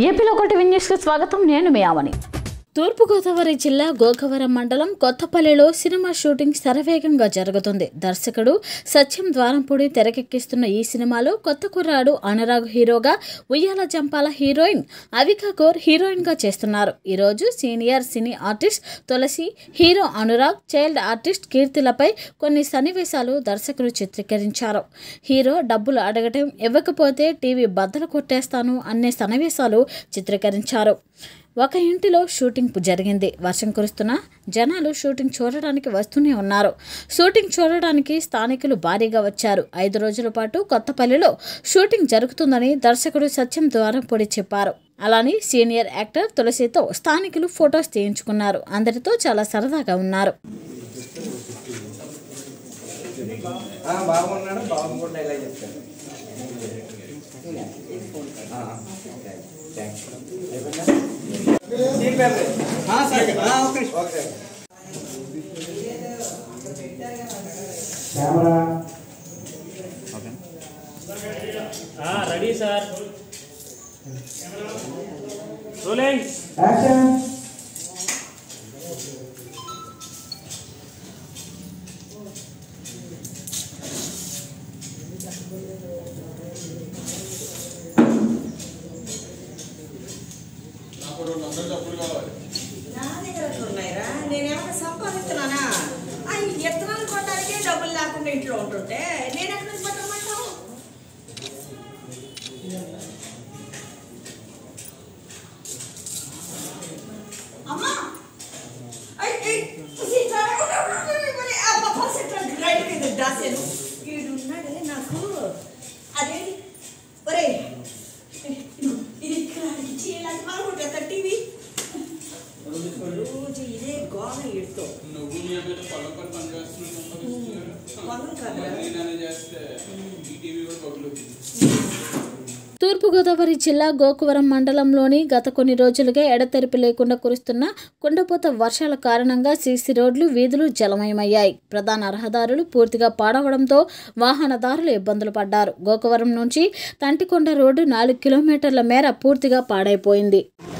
ఏపీలో ఒకటి విన్యూస్కి స్వాగతం నేను మీ ఆవని తూర్పుగోదావరి జిల్లా గోకవరం మండలం కొత్తపల్లిలో సినిమా షూటింగ్ శరవేగంగా జరుగుతుంది దర్శకుడు సత్యం ద్వారంపూడి తెరకెక్కిస్తున్న ఈ సినిమాలో కొత్త కుర్రాడు అనురాగ్ హీరోగా ఉయ్యాల జంపాల హీరోయిన్ అవికా గోర్ హీరోయిన్గా చేస్తున్నారు ఈరోజు senior cine artist Tulasi hero Anurag child artist కీర్తిలపై కొన్ని సన్నివేశాలు దర్శకుడు చిత్రీకరించారు హీరో డబ్బులు అడగటం ఇవ్వకపోతే టీవీ బద్దలు కొట్టేస్తాను అనే సన్నివేశాలు చిత్రీకరించారు ఒక ఇంటిలో షూటింగ్ జరిగింది వర్షం కురుస్తున్నా జనాలు షూటింగ్ చూడడానికి వస్తూనే ఉన్నారు షూటింగ్ చూడడానికి స్థానికులు భారీగా వచ్చారు ఐదు రోజుల పాటు కొత్తపల్లిలో షూటింగ్ జరుగుతుందని దర్శకుడు సత్యం ద్వారంపూడి చెప్పారు అలానే సీనియర్ యాక్టర్ తులసితో స్థానికులు ఫొటోస్ తీయించుకున్నారు అందరితో చాలా సరదాగా ఉన్నారు ఆ, బాగున్నాడు బాగుంకుండా ఇలా చెప్తాను ఆ, థాంక్స్. అయిపోయిందా? సీట్ పెడతాయి. ఆ, సరే. ఆ, okay. Okay. Ready sir rolling నా దగ్గర ఎక్కడ ఉన్నాయిరా నేనేమైనా సంపాదిస్తున్నానా ఆ ఈ ఎత్తనాలు కొట్టడానికే డబ్బులు లేకుండా ఇంట్లో ఉంటుంటే నేను ఎక్కడి నుంచి పట్టమంటావు అమ్మా ఐ ఐ సీతారా మరి ఆ పప్ప సెంటర్ రైట్ కింద దాసాను ఈడు ఉన్నాడే నాకు అదే ఒరే ఇది ఇక్కడ ఇచ్చి ఇలాంటి మారుకుంటా టీవీ రోజు ఇదే గోన ఇడుతో నువ్వు నీ మీద పొలం పని చేస్తున్నావు పనులు కాదురా నేను చేస్తే ఈ టీవీ కూడా పగులుతుంది తూర్పుగోదావరి జిల్లా గోకువరం మండలంలోని గత కొన్ని రోజులుగా ఎడతెరిపి లేకుండా కురుస్తున్న కుండపోత వర్షాల కారణంగా సీసీ రోడ్లు వీధులు జలమయమయ్యాయి ప్రధాన రహదారులు పూర్తిగా పాడవడంతో వాహనదారులు ఇబ్బందులు పడ్డారు గోకవరం నుంచి తంటికొండ రోడ్డు నాలుగు కిలోమీటర్ల మేర పూర్తిగా పాడైపోయింది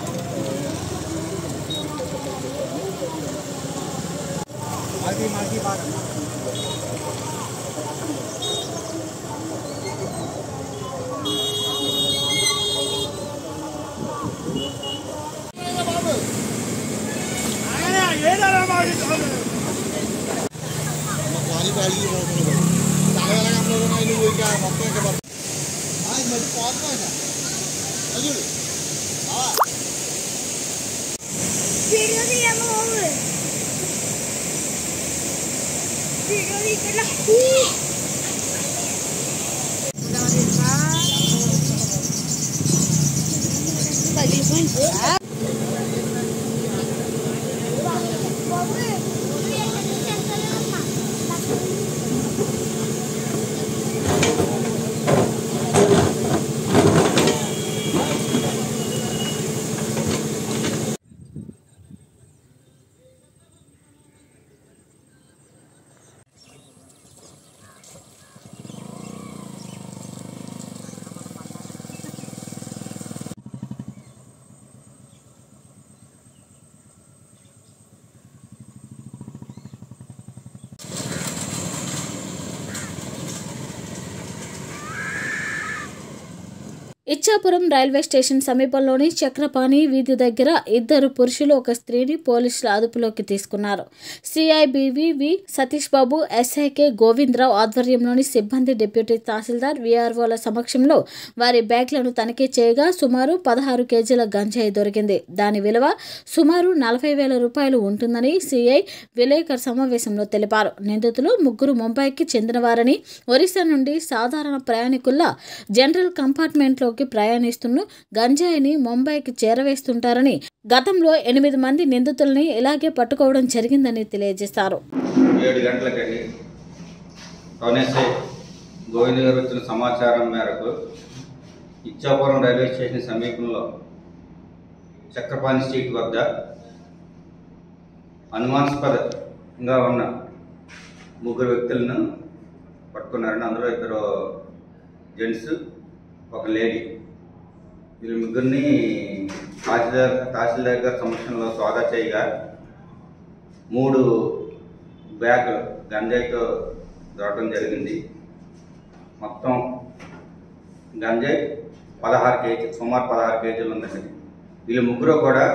Video di yang mau. Video di kena. Bagi pun. Ichchapuram railway station సమీపంలోని చక్రపాణి వీధి దగ్గర ఇద్దరు పురుషులు ఒక స్త్రీని పోలీసులు అదుపులోకి తీసుకున్నారు సిఐబివి వి సతీష్ బాబు ఎస్ఐకే గోవిందరావు ఆధ్వర్యంలోని సిబ్బంది డిప్యూటీ తహసీల్దార్ విఆర్ఓల సమక్షంలో వారి బ్యాగ్లను తనిఖీ చేయగా సుమారు పదహారు కేజీల గంజాయి దొరికింది దాని విలువ సుమారు నలభై వేల రూపాయలు ఉంటుందని సిఐ విలేకర్ సమావేశంలో తెలిపారు నిందితులు ముగ్గురు ముంబైకి చెందినవారని ఒరిస్సా నుండి సాధారణ ప్రయాణికుల్లా జనరల్ కంపార్ట్మెంట్లోకి ప్రయాణిస్తున్న గంజాయిని ముంబైకి చేరవేస్తుంటారని గతంలో ఎనిమిది మంది నిందితుల్ని ఇలాగే పట్టుకోవడం జరిగిందని తెలియజేశారు ఏడు గంటలకండి టౌనెస్ఐ గోవింద్ గారు వచ్చిన సమాచారం మేరకు ఇచ్చాపురం రైల్వే స్టేషన్ సమీపంలో చక్రపాణి స్ట్రీట్ వద్ద అనుమానాస్పదంగా ఉన్న ముగ్గురు వ్యక్తులను పట్టుకున్నారని అందులో ఇద్దరు జెంట్స్ ఒక లేడీ వీళ్ళ ముగ్గురిని తహసీల్దార్ తహసీల్దార్ గారి సమక్షంలో సోదా చేయగా మూడు బ్యాగులు గంజాయితో దొరకడం జరిగింది మొత్తం గంజాయి పదహారు కేజీ సుమారు పదహారు కేజీలు ఉందండి వీళ్ళు ముగ్గురు కూడా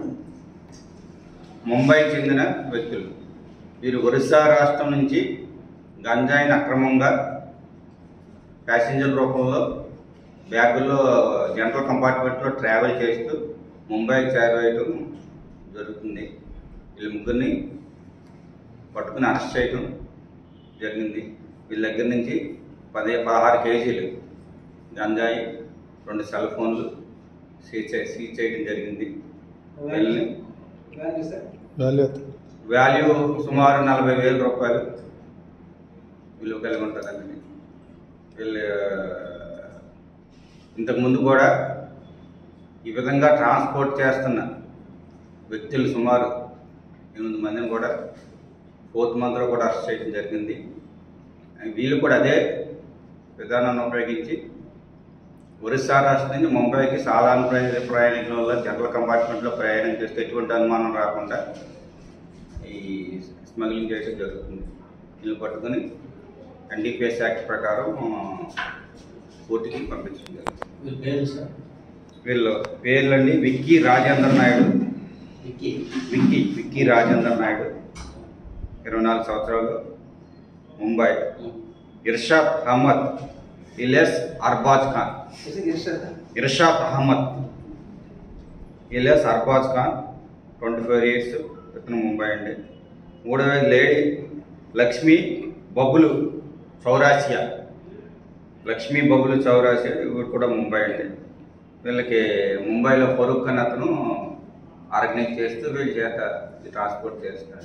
ముంబైకి చెందిన వ్యక్తులు వీరు ఒరిస్సా రాష్ట్రం నుంచి గంజాయిని అక్రమంగా ప్యాసింజర్ రూపంలో బ్యాగుల్లో జనరల్ కంపార్ట్మెంట్లో ట్రావెల్ చేస్తూ ముంబైకి చేరవేయటం జరుగుతుంది వీళ్ళ ముగ్గురిని పట్టుకుని అరెస్ట్ చేయటం జరిగింది వీళ్ళ దగ్గర నుంచి పదే పదహారు కేజీలు గంజాయి రెండు సెల్ ఫోన్లు సీజ్ చే- సీజ్ చేయడం జరిగింది వీళ్ళని వాల్యూ సార్ వాల్యూ సుమారు నలభై వేల రూపాయలు విలువ కలిగి ఉంటుందండి వీళ్ళు ఇంతకుముందు కూడా ఈ విధంగా ట్రాన్స్పోర్ట్ చేస్తున్న వ్యక్తులు సుమారు ఎనిమిది మందిని కూడా ఫోర్త్ మంత్లో కూడా అరెస్ట్ చేయడం జరిగింది వీళ్ళు కూడా అదే విధానాన్ని ఉపయోగించి ఒరిస్సా రాష్ట్రం నుంచి ముంబైకి సాధారణ ప్రయాణ ప్రయాణికుల వల్ల జనరల్ కంపార్ట్మెంట్లో ప్రయాణం చేస్తే ఎటువంటి అనుమానం రాకుండా ఈ స్మగ్లింగ్ చేయడం జరుగుతుంది వీళ్ళు పట్టుకొని ఎన్డీపీఎస్ యాక్ట్ ప్రకారం కోర్టుకి పంపించడం జరుగుతుంది మీ పేరు సార్ వీళ్ళు పేర్లండి విక్కీ రాజేంద్ర నాయుడు విక్కీ విక్కీ విక్కీ రాజేంద్ర నాయుడు ఇరవై నాలుగు సంవత్సరాలు Mumbai Irshad Ahmed Ilyas Arbaz Khan Irshad Ahmed Ilyas Arbaz Khan twenty four years ఇతను ముంబై అండి మూడవ లేడీ లక్ష్మి బబులు చౌరాసియా లక్ష్మీ బబులు చౌరాసియా ఇవి కూడా ముంబై అండి వీళ్ళకి ముంబైలో ఫరూక్ అని అతను ఆర్గనైజ్ చేస్తూ వీళ్ళ చేత ఈ ట్రాన్స్పోర్ట్ చేస్తాడు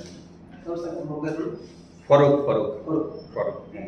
ఫరూక్ ఫరూక్ ఫరూక్ ఉం.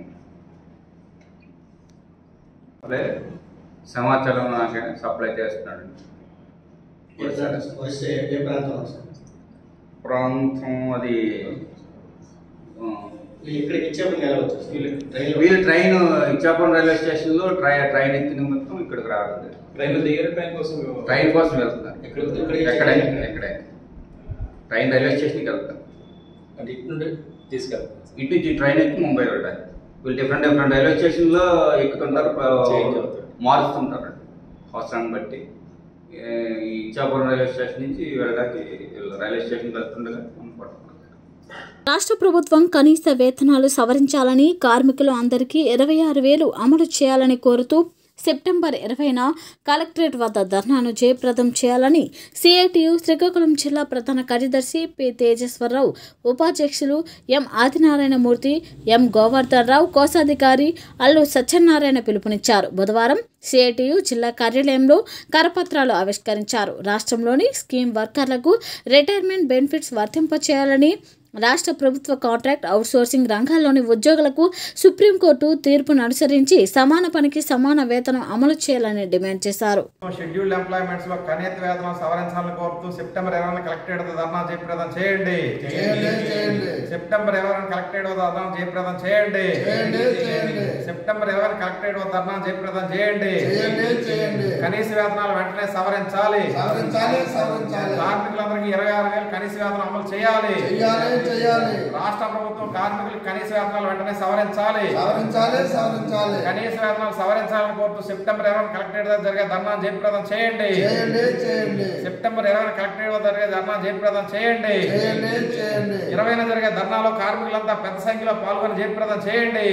అదే సమాచారం నాకు సప్లై చేస్తున్నాడు ఏ ప్రాంతం వస్తే ఏ ప్రాంతం సార్ ప్రాంతం అది ఆ, వీళ్ళు ఇక్కడికి ఇచ్చేప్పుడు ఎలా వచ్చారు సార్? వీళ్ళు ట్రైన్లో వీళ్ళు ట్రైన్ ఇచ్చాపురం రైల్వే స్టేషన్లో ట్రై ట్రైన్ ఎక్కిన మొత్తం ఇక్కడికి రావాలి ట్రైన్ దగ్గర ట్రైన్ కోసం ట్రైన్ కోసం వెళ్తున్నారు ఎక్కడ ఎక్కడ ఎక్కడైనా ఎక్కడైనా ట్రైన్ రైల్వే స్టేషన్కి వెళ్తారు అంటే ఇటు నుండి తీసుకెళ్తాం ఇటు నుంచి ట్రైన్ ఎక్కి ముంబై వెళ్ళాలి వీళ్ళు డిఫరెంట్ డిఫరెంట్ రైల్వే స్టేషన్లో ఎక్కుతుంటారు Change ప- అవుతారు. మారుస్తుంటారు అవసరాన్ని బట్టి ఏ, ఈ ఇచ్చాపురం రైల్వే స్టేషన్ నుంచి వెళ్ళడానికి వీళ్ళు రైల్వే స్టేషన్కి వెళ్తుండగా మనం పట్టుకున్నాం రాష్ట్ర ప్రభుత్వం కనీస వేతనాలు సవరించాలని కార్మికులు అందరికీ ఇరవై ఆరు వేలు అమలు చేయాలని కోరుతూ సెప్టెంబర్ ఇరవైన కలెక్టరేట్ వద్ద ధర్నాను జయప్రదం చేయాలని సిఐటియు శ్రీకాకుళం జిల్లా ప్రధాన కార్యదర్శి పి తేజేశ్వరరావు ఉపాధ్యక్షులు ఎం ఆదినారాయణమూర్తి ఎం గోవర్ధన్ రావు కోశాధికారి అల్లు సత్యనారాయణ పిలుపునిచ్చారు బుధవారం సిఐటియు జిల్లా కార్యాలయంలో కరపత్రాలు ఆవిష్కరించారు రాష్ట్రంలోని స్కీమ్ వర్కర్లకు రిటైర్మెంట్ బెనిఫిట్స్ వర్తింపచేయాలని రాష్ట్ర ప్రభుత్వ కాంట్రాక్ట్ అవుట్సోర్సింగ్ రంగాల్లోని ఉద్యోగులకు సుప్రీంకోర్టు తీర్పును అనుసరించి సమాన పనికి సమాన వేతనం అమలు చేయాలని డిమాండ్ చేశారు షెడ్యూల్డ్ ఎంప్లాయ్మెంట్స్ లో కనీత వేతనం సవరించాలని కోరుతూ సెప్టెంబర్ ఇరవై కలెక్టరేట్ వద్ద ధర్నా జయప్రదం చేయండి సెప్టెంబర్ ఇరవై కలెక్టరేట్ వద్ద ధర్నా జయప్రదం చేయండి సెప్టెంబర్ ఇరవై కలెక్టరేట్ వద్ద ధర్నా జయప్రదం చేయండి కనీస వేతనాలు వెంటనే సవరించాలి కార్మికులందరికీ ఇరవై ఆరు వేలు కనీస వేతనం అమలు చేయాలి రాష్ట్ర ప్రభుత్వం కార్మికులకు కనీస వేతనాలు వెంటనే సవరించాలి కనీస వేతనాలు సవరించాలని కోరుతూ సెప్టెంబర్ ఇరవై కలెక్టరేట్ వద్ద జరిగే ధర్నా జయప్రదం చేయండి సెప్టెంబర్ ఇరవై కలెక్టరేట్ వద్ద జరిగే ధర్నా జయప్రదం చేయండి ఇరవైన జరిగే ధర్నాలో కార్మికులంతా పెద్ద సంఖ్యలో పాల్గొని జయప్రదం చేయండి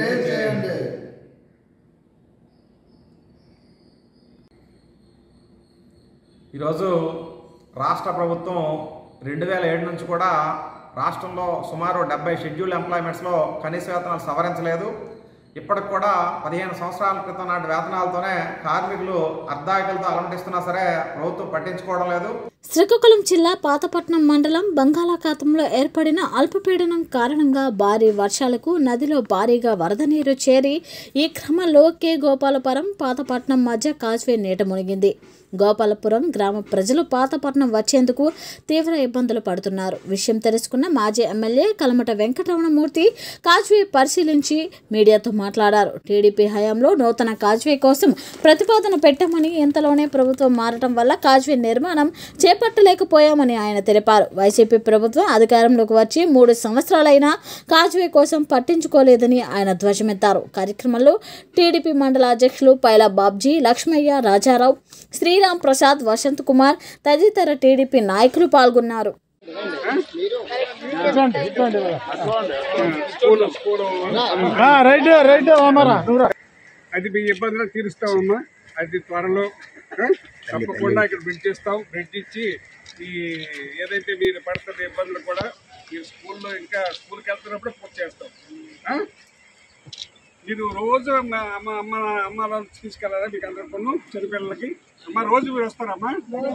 ఈరోజు రాష్ట్ర ప్రభుత్వం రెండు వేల ఏడు నుంచి కూడా రాష్ట్రంలో సుమారు డెబ్బై షెడ్యూల్ ఎంప్లాయ్మెంట్స్లో కనీస వేతనాలు సవరించలేదు ఇప్పటికి కూడా పదిహేను సంవత్సరాల క్రితం నాటి వేతనాలతోనే కార్మికులు అర్ధాయికలతో అలమటిస్తున్నా సరే ప్రభుత్వం పట్టించుకోవడం లేదు శ్రీకాకుళం జిల్లా పాతపట్నం మండలం బంగాళాఖాతంలో ఏర్పడిన అల్పపీడనం కారణంగా భారీ వర్షాలకు నదిలో భారీగా వరద నీరు చేరి ఈ క్రమంలో కె గోపాలపురం పాతపట్నం మధ్య కాజ్వే నీట మునిగింది గోపాలపురం గ్రామ ప్రజలు పాతపట్నం వచ్చేందుకు తీవ్ర ఇబ్బందులు పడుతున్నారు విషయం తెలుసుకున్న మాజీ ఎమ్మెల్యే కలమట వెంకటరమణమూర్తి కాజ్వే పరిశీలించి మీడియాతో మాట్లాడారు టీడీపీ హయాంలో నూతన కాజ్వే కోసం ప్రతిపాదన పెట్టామని ఇంతలోనే ప్రభుత్వం మారటం వల్ల కాజ్వే నిర్మాణం చేపట్టలేకపోయామని ఆయన తెలిపారు వైసీపీ ప్రభుత్వం అధికారంలోకి వచ్చి మూడు సంవత్సరాలైనా కాజ్వే కోసం పట్టించుకోలేదని ఆయన ధ్వజమెత్తారు కార్యక్రమంలో టీడీపీ మండల అధ్యక్షులు పైలా బాబ్జీ లక్ష్మయ్య రాజారావు శ్రీరామ్ ప్రసాద్ వసంత్ కుమార్ తదితర టీడీపీ నాయకులు పాల్గొన్నారు రైట్ రైట్ అమ్మారా అది మీ ఇబ్బందులు తీరుస్తామమ్మా అది త్వరలో ఆ, తప్పకుండా ఇక్కడ బ్రిడ్జ్ చేస్తాం బ్రిడ్జ్ ఇచ్చి ఈ ఏదైతే మీరు పడుతున్న ఇబ్బందులు కూడా మీరు స్కూల్లో ఇంకా స్కూల్కి వెళ్తున్నప్పుడు పూర్తి చేస్తాం ఆ? మీరు రోజు అమ్మ అమ్మ అమ్మ అమ్మ వాళ్ళు తీసుకెళ్ళారా మీకు అందరి పన్ను చిన్నపిల్లలకి అమ్మ రోజు మీరు వస్తారమ్మా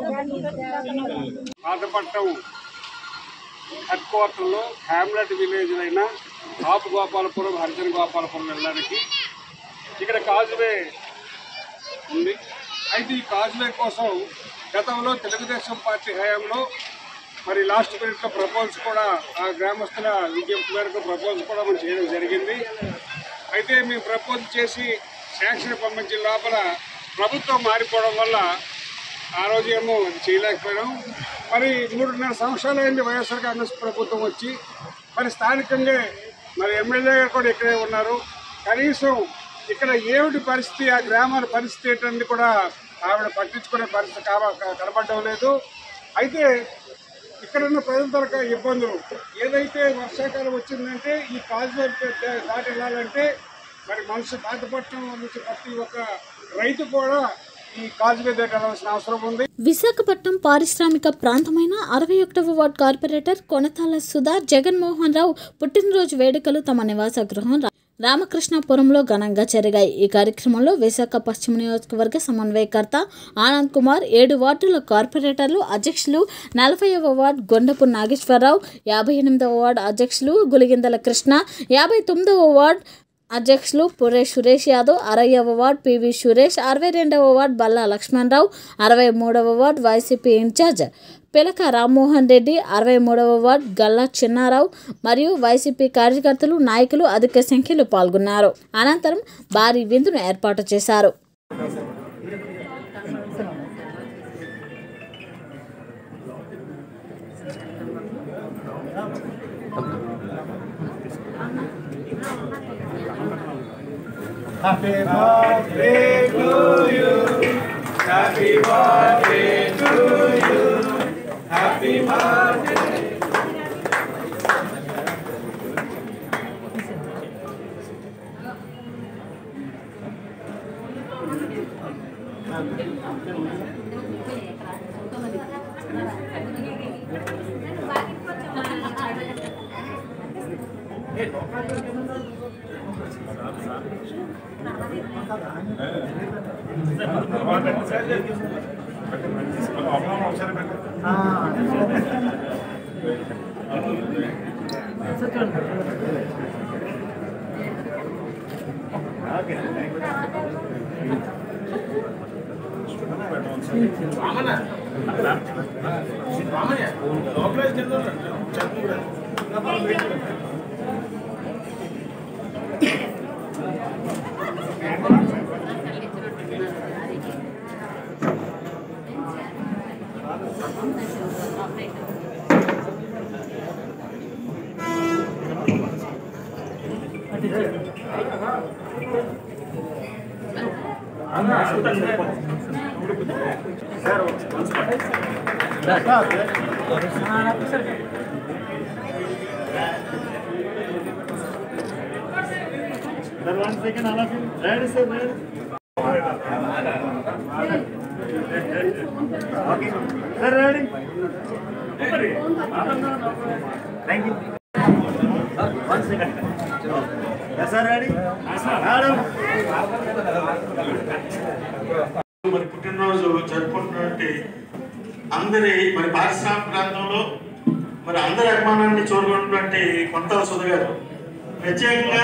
పాతపట్నం హెడ్ క్వార్టర్లో హ్యామ్లెట్ విలేజ్ అయిన కాపు గోపాలపురం హరిజన గోపాలపురం వెళ్ళడానికి ఇక్కడ కాజువే ఉంది అయితే ఈ కాజువే కోసం గతంలో తెలుగుదేశం పార్టీ హయాంలో మరి లాస్ట్ మినిట్లో ప్రపోజ్ కూడా ఆ గ్రామస్తుల విజ్ఞప్తి మేరకు ప్రపోజ్ కూడా మనం చేయడం జరిగింది అయితే మేము ప్రపోజ్ చేసి శాంక్షన్ పంపించిన లోపల ప్రభుత్వం మారిపోవడం వల్ల ఆ రోజు ఏమో అది చేయలేకపోయాం మరి మూడున్నర సంవత్సరాలు అయింది వైఎస్ఆర్ కాంగ్రెస్ ప్రభుత్వం వచ్చి మరి స్థానికంగా మరి ఎమ్మెల్యే గారు కూడా ఇక్కడే ఉన్నారు కనీసం ఇక్కడ ఏమిటి పరిస్థితి ఆ గ్రామాల పరిస్థితి ఏంటంటే కూడా ఆవిడ పట్టించుకునే పరిస్థితి కావ కనబడడం లేదు అయితే ఇక్కడ ఉన్న ప్రజల తరక ఇబ్బందులు ఏదైతే వర్షాకాలం వచ్చిందంటే ఈ కాజువే దాటి వెళ్ళాలంటే మరి మనిషి పాతపట్నం నుంచి ప్రతి ఒక్క రైతు కూడా ఈ కాజువే దగ్గర వెళ్ళాల్సిన అవసరం ఉంది విశాఖపట్నం పారిశ్రామిక ప్రాంతమైన అరవై ఒకటవ వార్డ్ కార్పొరేటర్ కొనతాల సుధా జగన్మోహన్ రావు పుట్టినరోజు వేడుకలు తమ నివాస గృహం రా- రామకృష్ణాపురంలో ఘనంగా జరిగాయి ఈ కార్యక్రమంలో విశాఖ పశ్చిమ నియోజకవర్గ సమన్వయకర్త ఆనంద్ కుమార్ ఏడు వార్డుల కార్పొరేటర్లు అధ్యక్షులు నలభైవ వార్డు గొండపు నాగేశ్వరరావు యాభై ఎనిమిదవ వార్డు అధ్యక్షులు గులిగిందల కృష్ణ యాభై తొమ్మిదవ వార్డు అధ్యక్షులు పురే సురేష్ యాదవ్ అరవయవ వార్డ్ పివి సురేష్ అరవై రెండవ వార్డ్ బల్లా లక్ష్మణరావు అరవై మూడవ వార్డ్ వైసీపీ ఇన్ఛార్జ్ పిలక రామ్మోహన్ రెడ్డి అరవై మూడవ వార్డ్ గల్లా చిన్నారావు మరియు వైసీపీ కార్యకర్తలు నాయకులు అధిక సంఖ్యలో పాల్గొన్నారు అనంతరం భారీ విందును ఏర్పాటు చేశారు మరి పుట్టినరోజు జరుపుకుంటున్నటువంటి అందరి మరి పారిశ్రామిక ప్రాంతంలో మరి అందరి అభిమానాన్ని చూరుకున్నటువంటి కొంతల సుధ గారు ప్రత్యేకంగా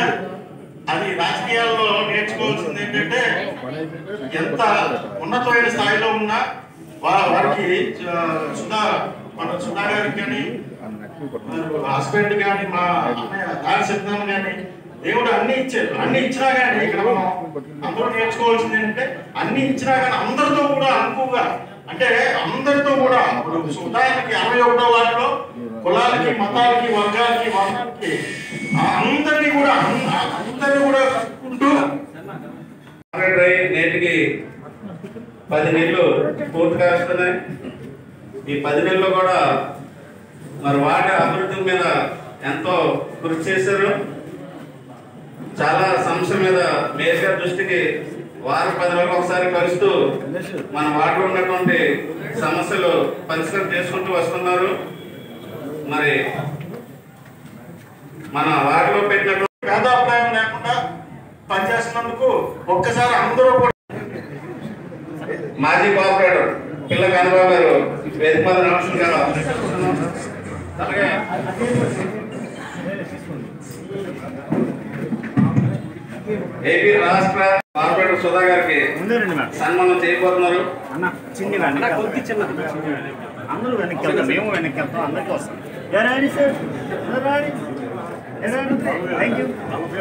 అది రాజకీయాల్లో నేర్చుకోవాల్సింది ఏంటంటే ఎంత ఉన్నతమైన స్థాయిలో ఉన్నా వా- వారికి ఆ, సుధా మన సుధా గారికి కానీ హస్బెండ్ కానీ మా అన్నయ్య దారి సిద్ధాన్ని కానీ దేవుడు అన్ని ఇచ్చారు అన్ని ఇచ్చినా కానీ ఇక్కడ మనం అందరూ నేర్చుకోవాల్సింది ఏంటంటే అన్ని ఇచ్చినా కానీ అందరితో కూడా అనుకువగా అంటే అందరితో కూడా ఇప్పుడు ఉదాహరణకి అరవై ఒకటో వాటిలో కులాలకి మతాలకి వర్గాలకి వర్గాలకి అందరినీ కూడా అన్- అందరినీ కూడా కలుపుకుంటూ డ్రై నేటికి పది నెలలు పూర్తి కాస్తున్నాయి ఈ పది నెలలు కూడా మరి వాటి అభివృద్ధి మీద ఎంతో కృషి చేశారు చాలా సమస్య మీద మేజర్ గారి దృష్టికి వారం పది రోజులు ఒకసారి కలుస్తూ మన వాటిలో ఉన్నటువంటి సమస్యలు పరిష్కారం చేసుకుంటూ వస్తున్నారు మరి మన వాటిలో పెట్టినటువంటి భేదాభిప్రాయం లేకుండా పనిచేస్తున్నందుకు ఒక్కసారి అందరూ కూడా మాజీ కోఆపరేటర్ పిల్ల కనబాబు గారు వేదిక మీద రావాల్సిందిగా అలాగే ఏపీ రాష్ట్ర కార్పొరేటర్ సుధా గారికి సన్మానం చేయబోతున్నారు అన్న చిన్నగా అన్న కొద్ది చిన్న అందరూ వెనక్కి వెళ్తాం మేము వెనక్కి వెళ్తాం అందరికీ వస్తాం రాని సార్ రాని థ్యాంక్ యూ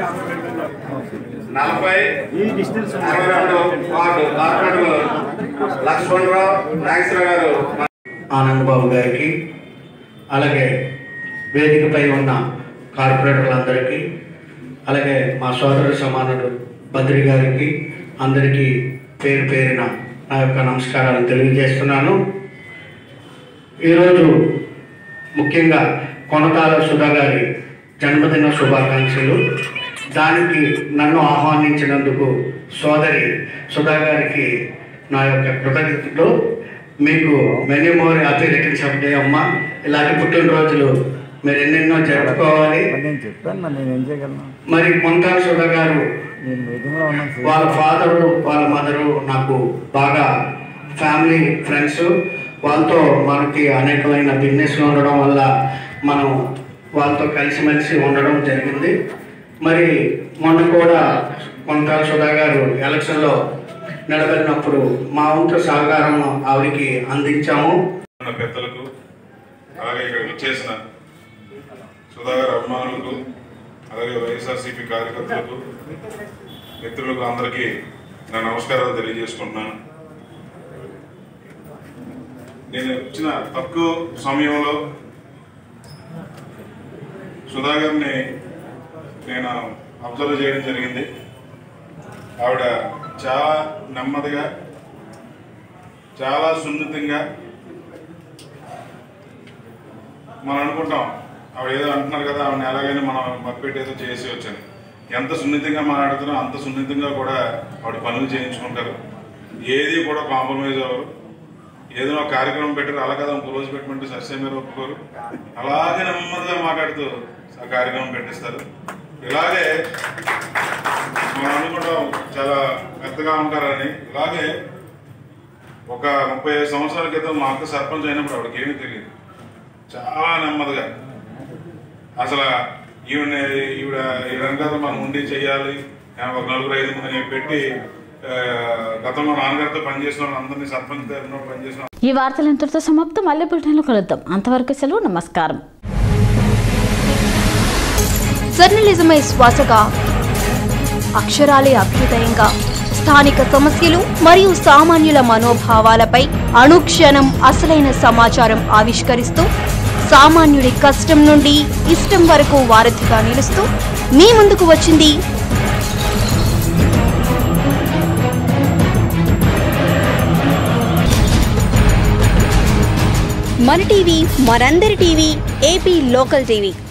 నలభై ఈ డిస్టెన్స్ అరవై రెండు వార్డు కార్పొరేటర్ లక్ష్మణరావు నాగేశ్వర గారు ఆనంద్ బాబు గారికి అలాగే వేదికపై ఉన్న కార్పొరేటర్లందరికీ అలాగే మా సోదరుడు సమానుడు బద్రి గారికి అందరికీ పేరు పేరిన నా యొక్క నమస్కారాలు తెలియజేస్తున్నాను ఈరోజు ముఖ్యంగా కొనతాల సుధా గారి జన్మదిన శుభాకాంక్షలు దానికి నన్ను ఆహ్వానించినందుకు సోదరి సుధా గారికి నా యొక్క కృతజ్ఞతలు మీకు many more happy returns of day అమ్మ ఇలాంటి పుట్టినరోజులు మీరు ఎన్నెన్నో జరుపుకోవాలి నేను చెప్పాను మరి నేను ఏం చేయగలను మరి కొంతాల సుధా గారు నేను మీటింగ్లో ఉన్నాను వాళ్ళ ఫాదరు వాళ్ళ మదరు నాకు బాగా ఫ్యామిలీ ఫ్రెండ్స్ వాళ్ళతో మనకి అనేకమైన బిజినెస్లు ఉండడం వల్ల మనం వాళ్ళతో కలిసిమెలిసి ఉండడం జరిగింది మరి మొన్న కూడా కొంతాల సుధా గారు ఎలక్షన్లో నిలబడినప్పుడు మా వంతు సహకారం ఆవిడికి అందించాము ఉన్న పెద్దలకు అలాగే ఇక్కడ విచ్చేసిన సుధాకర్ అభిమానులకు అలాగే వైఎస్ఆర్సీపీ కార్యకర్తలకు మిత్రులకు అందరికీ నా నమస్కారాలు తెలియజేసుకుంటున్నాను నేను వచ్చిన తక్కువ సమయంలో సుధాకర్ని నేను అబ్జర్వ్ చేయడం జరిగింది ఆవిడ చాలా నెమ్మదిగా చాలా సున్నితంగా మనం అనుకుంటాం ఆవిడ ఏదో అంటున్నారు కదా ఆవిడని ఎలాగైనా మనం మప్పెట్టి ఏదో చేసి వచ్చాను ఎంత సున్నితంగా మాట్లాడుతారో అంత సున్నితంగా కూడా ఆవిడ పనులు చేయించుకుంటారు ఏది కూడా కాంప్రమైజ్ అవ్వరు ఏదో ఒక కార్యక్రమం పెట్టారు అలా కదా ఇంకో రోజు పెట్టమంటే సస్య మీద ఒప్పుకోరు అలాగే నెమ్మదిగా మాట్లాడుతూ ఆ కార్యక్రమం పెట్టిస్తారు ఇలాగే మనం అనుకుంటాం చాలా పెద్దగా ఉంటారని ఇలాగే ఒక ముప్పై ఐదు సంవత్సరాల క్రితం మా అక్క సర్పంచ్ అయినప్పుడు ఆవిడకి ఏమీ తెలియదు చాలా నెమ్మదిగా అసలు ఈవిడ ఈవిడ ఈ రంగాల్లో మనం ఉండి చేయాలి ఆ, ఒక నలుగురు ఐదు మందిని పెట్టి ఆ, గతంలో నాన్నగారితో పనిచేసిన వాళ్ళందరినీ సర్పంచ్ తరఫున పనిచేసిన ఈ వార్తలు ఇంతటితో సమాప్తం మళ్ళీ బులెటిన్లో కలుద్దాం అంతవరకు సెలవు నమస్కారం జర్నలిజమే శ్వాసగా అక్షరాలే అభ్యుదయంగా స్థానిక సమస్యలు మరియు సామాన్యుల మనోభావాలపై అనుక్షణం అసలైన సమాచారం ఆవిష్కరిస్తూ సామాన్యుడి కష్టం నుండి ఇష్టం వరకు వారధిగా నిలుస్తూ మీ ముందుకు వచ్చింది మన టీవీ మనందరి టీవీ ఏపీ లోకల్ టీవీ